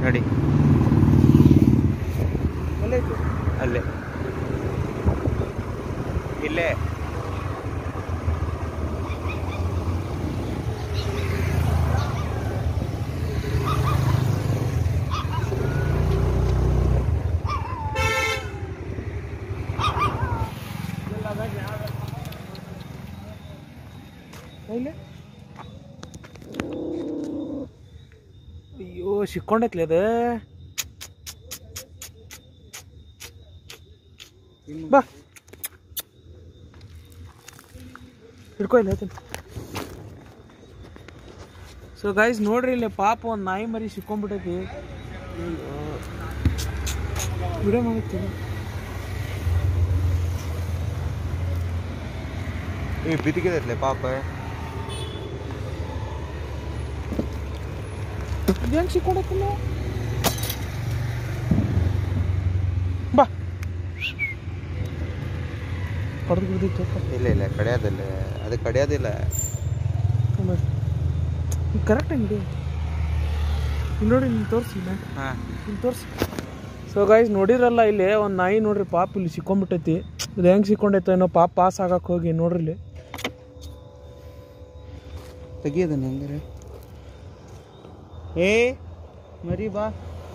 ನಡಿ ಅಲ್ಲೇ ಐತಿ ಅಲ್ಲೇ ಇಲ್ಲೇ ಇಲ್ಲೇ ಅಯ್ಯೋ ಸಿಕ್ಕೊಂಡೈತ್ಲಿ ಅದು ಬಾ ಹಿಡ್ಕೊ ಇಲ್ಲ ಹೇಳ್ತೀನಿ ಸೊ ಗೈಸ್ ನೋಡ್ರಿ ಇಲ್ಲಿ ಪಾಪ ಒಂದು ನಾಯಿ ಮರಿ ಸಿಕ್ಕೊಂಡ್ಬಿಟ್ಟೈತಿ ವಿಡಿಯೋ ಮಾಡುತ್ತೀನಿ ಈ ಬಿದ್ದಿಗಿದತ್ಲೆ ಪಾಪ ಇದು ಹೆಂಗೆ ಸಿಕ್ಕೊಂಡೈತಿಲ್ಲ ಬಾ ಹೊಡೆದು ಬಿಡ್ದಿತ್ತು ಇಲ್ಲ ಇಲ್ಲ ಕಡಿಯೋದಿಲ್ಲ ಅದು ಕಡಿಯೋದಿಲ್ಲ ಕರೆಕ್ಟ್ ಹಂಗೆ ಇಲ್ಲಿ ನೋಡಿ ನೀನು ತೋರಿಸಿ ನಾ ಹಾಂ ಇಲ್ಲಿ ತೋರಿಸಿ ಸೊ ಗೈಸ್ ನೋಡಿರಲ್ಲ ಇಲ್ಲಿ ಒಂದು ನಾಯಿ ನೋಡ್ರಿ ಪಾಪ ಇಲ್ಲಿ ಸಿಕ್ಕೊಂಬಿಟ್ಟೈತಿ ಇದು ಹೆಂಗೆ ಸಿಕ್ಕೊಂಡೈತೆ ಏನೋ ಪಾಪ ಪಾಸ್ ಆಗಕ್ಕೆ ಹೋಗಿ ನೋಡ್ರಿ ಇಲ್ಲಿ ತೆಗಿಯೋದನ್ನ ಹೆಂಗಾರೆ ಏ ಮರಿ ಬಾ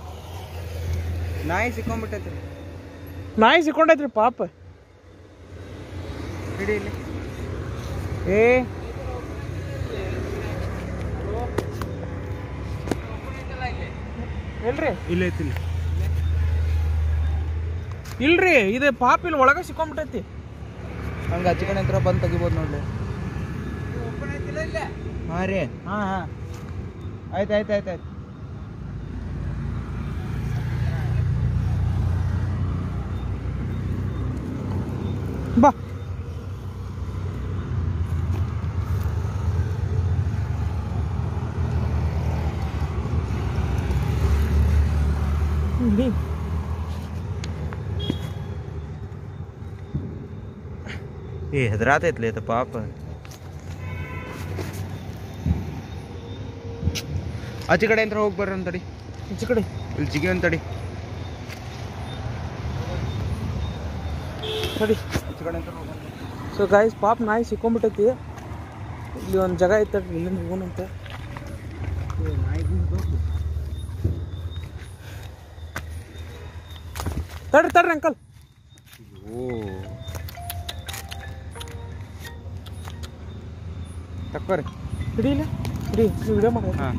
ನಾಯಿ ಸಿಕ್ಕೊಂಡ್ಬಿಟ್ಟೈತ್ರಿ ನಾಯಿ ಸಿಕ್ಕೊಂಡೈತ್ರಿ ಪಾಪ ಹಿಡಿ ಇಲ್ಲಿ ಏ ಎಲ್ರಿ ಇಲ್ಲ ಐತಿಲ್ಲ ಇಲ್ರಿ ಇದು ಪಾಪ ಇಲ್ಲಿ ಒಳಗೆ ಸಿಕ್ಕೊಂಬಿಟ್ಟೈತಿ ಹಂಗೆ ಹಚ್ಕಣೆ ಹತ್ರ ಬಂದು ತೆಗಿಬೋದು ನೋಡ್ಲಿ ಹಾಂ ರೀ ಹಾಂ ಹಾಂ ಆಯ್ತು ಆಯ್ತು ಆಯ್ತು ಆಯ್ತು ಬಾ ಇಲ್ಲಿ. ಏ ಹೆದರಾತೈತ್ಲಿ ಅದು ಪಾಪ ಆಚೆ ಕಡೆ ಅಂತ ಹೋಗಿ ಬರ್ರಿ ಅಂತಡಿ ಈಚೆ ಕಡೆ ಇಲ್ಲಿ ಜಿಗಿ ಅಂತಡಿ ಸರಿ ಆಚೆ ಕಡೆ ಅಂತ ಹೋಗಿ ಸೊ ಗಾಯ್ಸ್ ಪಾಪ ನಾಯಿ ಸಿಕ್ಕೊಂಬಿಟ್ಟೈತಿ ಇಲ್ಲಿ ಒಂದು ಜಾಗ ಐತೆ ಇಲ್ಲಿಂದ ಹೋಗೋಣಂತೆ ತಡ್ರಿ ತಡ್ರಿ ಅಂಕಲ್ ಓ ತಕ್ಕೋರಿ ಹಿಡಿಯಿಲ್ಲ ಹಿಡಿ ನೀವು ವಿಡಿಯೋ ಮಾಡಿ ಹಾಂ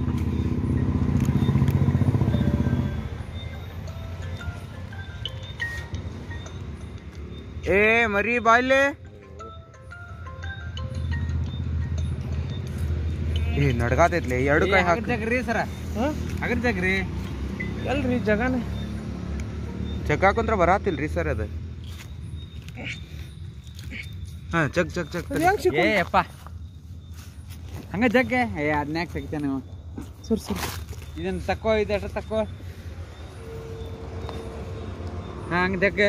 ಏ ಮರಿ ಬಾಯ್ಲೆ ಏ ನಡ್ಗಾತೈತ್ಲೆ ಎರಡು ಕೈ ಹಾಕಿ ಸರ ಹಾಂ ಅಗರ್ ಜಾಗ್ರಿ ಎಲ್ರಿ ಜಾಗನೇ ಚೆಕ್ ಹಾಕೊಂಡ್ರೆ ಬರಾತಿಲ್ರಿ ಸರ್ ಅದು ಹಾಂ ಚಕ್ ಚಕ್ ಚಕ್ ಅದು ಹೆಂಗೆ ಏ ಸಿಕ್ಕೊಂಡ್ ಅಪ್ಪ ಹಂಗ ಜಗ್ಗೆ ಏ ಅದನ್ಯಾಕ ತೆಗಿತ ನೀವು ಸರಿ ಸರಿ ಇದನ್ನ ತಕ್ಕೋ ಇದು ಅಷ್ಟ ತಕ್ಕೋ ಹಾ ಹಂಗ ಜಗ್ಗೆ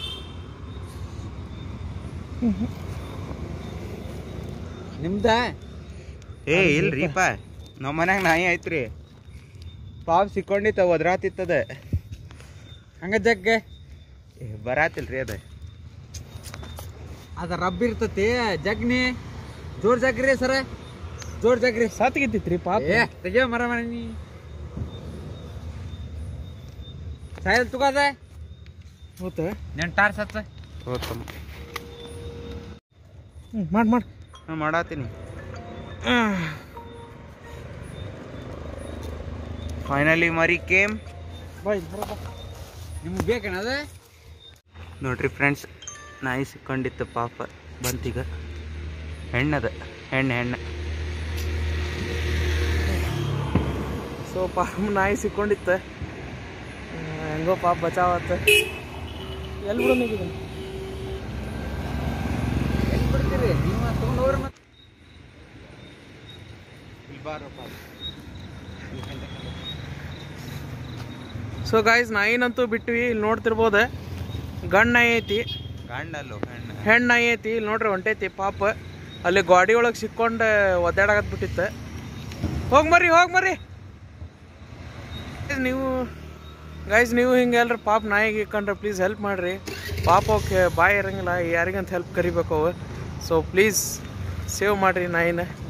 ನಿಮ್ದ ಏ ಇಲ್ರಿಪ್ಪ ನಮ್ಮ ಮನ್ಯಾಗ ನಾಯಿ ಐತ್ರಿ ಪಾಪ್ ಸಿಕ್ಕೊಂಡಿತ್ತ ಒದ್ರಾತಿತ್ತದ ಹಂಗ ಜಗ್ಗೆ ಏ ಬರಾತಿಲ್ರಿ ಅದ ಅದ ರಬ್ಬ್ ಇರ್ತತಿ ಜಗ್ನಿ ಜೋರ್ ಜಗ್ರಿ ಸರ ಜೋರ್ ಜಗ್ರಿ ಸಾತ್ಗಿತ್ತೈತ್ರಿ ಪಾಪ ಏ ತೆಗಿಯೋ ಮರ ಮನಿ ಸಾಯಲ್ ತುಗದ ಹೋತ ನೆನ್ ಟಾರ್ ಸತ್ತ ಹೋತಮ್ಮ ಹ್ಞೂ ಮಾಡಿ ಮಾಡಿ ನಾ ಮಾಡಾತೀನಿ ಫೈನಲಿ ಮರಿ ಕೇಮ್ ಬಾಯ್ ಬಾ ನಿಮ್ಗೆ ಬೇಕೇನದ ನೋಡ್ರಿ ಫ್ರೆಂಡ್ಸ್ ನಾಯಿ ಸಿಕ್ಕೊಂಡಿತ್ತು ಪಾಪ ಬಂತೀಗ ಹೆಣ್ಣದ ಹೆಣ್ಣು ಹೆಣ್ಣು ಸೊ ಪಾಪ ನಾಯಿ ಸಿಕ್ಕೊಂಡಿತ್ತ ಆ, ಹೆಂಗೋ ಪಾಪ ಬಚಾವತ್ತ ಎಲ್ಲಿ ಬಿಡೋಣ ಈಗ ಇದನ್ನ? ಎಲ್ಲಿ ಬಿಡ್ತೀರಿ ನೀವು ತಗೊಂಡ್ ಹೋಗ್ರಿ ಮತ್ತೆ ಸೊ ಗಾಯ್ಸ್ ನಾಯಿನಂತೂ ಬಿಟ್ವಿ ಇಲ್ಲಿ ನೋಡ್ತಿರ್ಬೋದು ಗಂಡು ನಾಯಿ ಐತಿ ಗಂಡಲ್ಲೋ ಹೆಣ್ಣು ಹೆಣ್ಣು ನಾಯಿ ಐತಿ ಇಲ್ಲಿ ನೋಡ್ರಿ ಹೊಂಟೈತಿ ಪಾಪ ಅಲ್ಲಿ ಗಾಡಿ ಒಳಗೆ ಸಿಕ್ಕೊಂಡು ಒದ್ದಾಡಕತ್ ಬಿಟ್ಟಿತ್ತ ಹೋಗ್ ಮರಿ ಹೋಗ್ ಮರಿ ಗಾಯ್ಸ್ ನೀವು ಗಾಯ್ಸ್ ನೀವು ಹಿಂಗೆ ಎಲ್ಲರೂ ಪಾಪ ನಾಯಿಗೆ ಇಕ್ಕಂಡ್ರೆ ಪ್ಲೀಸ್ ಹೆಲ್ಪ್ ಮಾಡಿರಿ ಪಾಪ ಅವಕ್ಕೆ ಬಾಯಿ ಇರಂಗಿಲ್ಲ ಯಾರಿಗಂತ ಹೆಲ್ಪ್ ಕರಿಬೇಕು ಅವು ಸೊ ಪ್ಲೀಸ್ ಸೇವ್ ಮಾಡಿರಿ ನಾಯಿನ